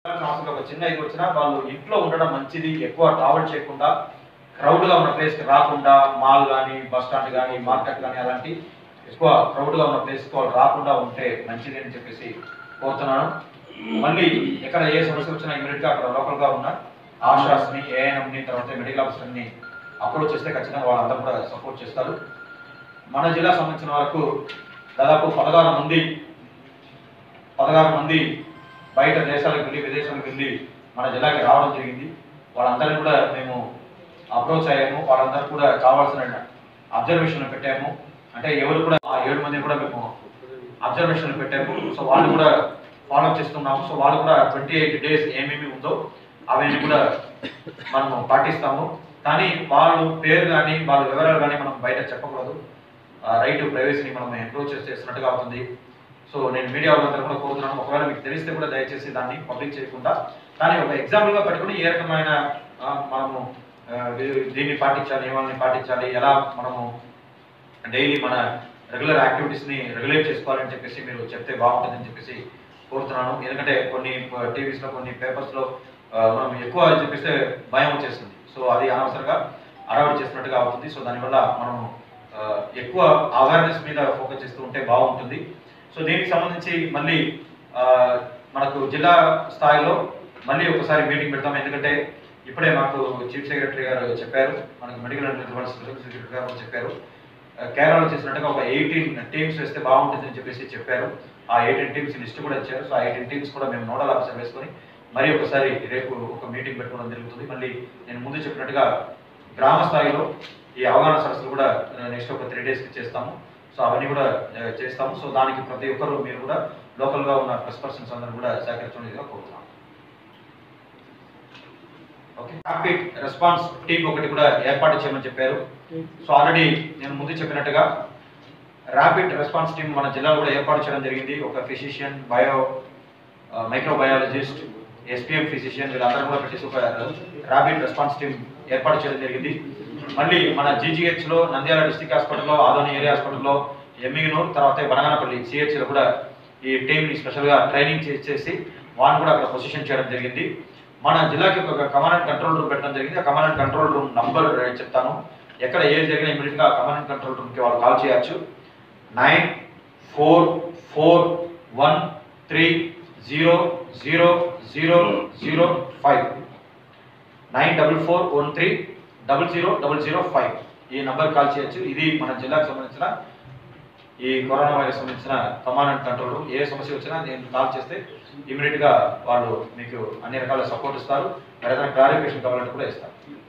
సమస్యలు ఒక చిన్న ఇది వచ్చినా వాళ్ళు ఇంట్లో ఉండడం మంచిది ఎక్కువ ట్రావెల్ చేయకుండా క్రౌడ్ గా ఉన్న ప్లేస్ కి రాకుండా మాల్ కానీ బస్ స్టాండ్ కానీ మార్కెట్ కానీ అలాంటి ఎక్కువ క్రౌడ్ గా ఉన్న ప్లేస్ కి వాళ్ళు రాకుండా ఉంటే మంచిది అని చెప్పేసి కోరుతున్నాను మళ్ళీ ఎక్కడ ఏ సమస్య వచ్చినా ఇమీడియట్ గా అక్కడ లోకల్ గా ఉన్న ఆశాస్ ని ఏఎన్ఎం ని తర్వాత మెడికల్ ఆఫీసర్ ని అప్రోచ్ చేస్తే ఖచ్చితంగా వాళ్ళందరూ కూడా సపోర్ట్ చేస్తారు మన జిల్లా సంబంధించిన వరకు దాదాపు పదహారు మంది పదహారు మంది బయట దేశాలకు వెళ్ళి విదేశాలకు వెళ్ళి మన జిల్లాకి రావడం జరిగింది వాళ్ళందరినీ కూడా మేము అప్రోచ్ అయ్యాము వాళ్ళందరూ కూడా కావాల్సిన అబ్జర్వేషన్ పెట్టాము అంటే ఎవరు కూడా ఆ ఏడు మందిని కూడా మేము అబ్జర్వేషన్ పెట్టాము సో వాళ్ళు కూడా ఫాలో చేస్తున్నాము సో వాళ్ళు కూడా ట్వంటీ ఎయిట్ డేస్ ఏమేమి ఉందో అవన్నీ కూడా మనము పాటిస్తాము కానీ వాళ్ళు పేరు కానీ వాళ్ళ వివరాలు కానీ మనం బయట చెప్పకూడదు రైట్ ప్రైవసీని మనం ఎంప్రూవ్ చేస్తున్నట్టుగా అవుతుంది సో నేను మీడియా వాళ్ళందరూ కూడా కోరుతున్నాను ఒకవేళ మీకు తెలిస్తే కూడా దయచేసి దాన్ని పబ్లిక్ చేయకుండా కానీ ఒక ఎగ్జాంపుల్ గా పెట్టుకుని ఏ రకమైన ఆ, మనము ఆ, దీ- దీన్ని పాటించాలి నియమాలని పాటించాలి ఎలా మనము డైలీ మన రెగ్యులర్ యాక్టివిటీస్ ని రెగ్యులేట్ చేసుకోవాలని చెప్పేసి మీరు చెప్తే బాగుంటుందని చెప్పేసి కోరుతున్నాను ఎందుకంటే కొన్ని టీవీస్ లో కొన్ని పేపర్స్ లో ఆ, మనం ఎక్కువ చెప్పేస్తే భయం వచ్చేస్తుంది సో అది అనవసరంగా అడవాడు చేస్తున్నట్టుగా అవుతుంది సో దానివల్ల మనం ఆ, ఎక్కువ అవేర్నెస్ మీద ఫోకస్ చేస్తూ ఉంటే బాగుంటుంది సో దీనికి సంబంధించి మళ్ళీ ఆ, మనకు జిల్లా స్థాయిలో మళ్ళీ ఒకసారి మీటింగ్ పెడతాం ఎందుకంటే ఇప్పుడే మాకు చీఫ్ సెక్రటరీ గారు చెప్పారు మనకు medical and health special secretary గారు చెప్పారు ఆ, కేరళలో చేసినట్టుగా ఒక ఎయిటీన్ టీమ్స్ వేస్తే బాగుంటుందని చెప్పేసి చెప్పారు ఆ ఎయిటీన్ టీమ్స్ లిస్ట్ కూడా ఇచ్చారు సో ఆ ఎయిటీన్ టీమ్స్ కూడా మేము నోడల్ ఆఫీసర్ వేసుకొని మరి ఒకసారి రేపు ఒక మీటింగ్ పెట్టుకోవడం జరుగుతుంది మళ్ళీ నేను ముందు చెప్పినట్టుగా గ్రామ స్థాయిలో ఈ అవగాహన సరస్సులు కూడా నెక్స్ట్ ఒక త్రీ డేస్కి చేస్తాము సో అవన్నీ కూడా ఆ, చేస్తాము సో దానికి ప్రతి ఒక్కరు మీరు కూడా లోకల్గా ఉన్న ప్రెస్ పర్సన్స్ అందరూ కూడా సహకరించడం కోరుతున్నాం ఓకే ర్యాపిడ్ రెస్పాన్స్ టీమ్ ఒకటి కూడా ఏర్పాటు చేయమని చెప్పారు సో ఆల్రెడీ నేను ముందు చెప్పినట్టుగా ర్యాపిడ్ రెస్పాన్స్ టీమ్ మన జిల్లాలో కూడా ఏర్పాటు చేయడం జరిగింది ఒక physician bio microbiologist SPM physician వీళ్ళందరూ కూడా పెట్టేసి ఒక ర్యాపిడ్ రెస్పాన్స్ టీమ్ ఏర్పాటు చేయడం జరిగింది మళ్ళీ మన GGH లో నంద్యాల డిస్టిక్ హాస్పిటల్లో ఆదోని ఏరియా హాస్పిటల్లో ఎమ్మిగనూరు తర్వాత బనగానపల్లి CH లో కూడా ఈ టీంని స్పెషల్గా ట్రైనింగ్ చేసి వాళ్ళని కూడా అక్కడ పొజిషన్ చేయడం జరిగింది మన జిల్లాకి ఒక కమాండ్ కంట్రోల్ రూమ్ పెట్టడం జరిగింది ఆ కమాండ్ కంట్రోల్ రూమ్ నంబర్ చెప్తాను ఎక్కడ ఏది జరిగినా ఇమీడియట్గా కమాండ్ కంట్రోల్ రూమ్కి వాళ్ళు కాల్ చేయొచ్చు nine four four one three zero zero zero zero five nine double four one three double zero double zero five ఈ నంబర్ కాల్ చేయొచ్చు ఇది మన జిల్లాకు సంబంధించిన ఈ కరోనా వైరస్ సంబంధించిన కమాండ్ అండ్ కంట్రోల్ రూమ్ ఏ సమస్య వచ్చినా నేను కాల్ చేస్తే ఇమీడియట్ గా వాళ్ళు మీకు అన్ని రకాల సపోర్ట్ ఇస్తారు మరి ఏదైనా క్లారిఫికేషన్ కావాలంటే కూడా ఇస్తారు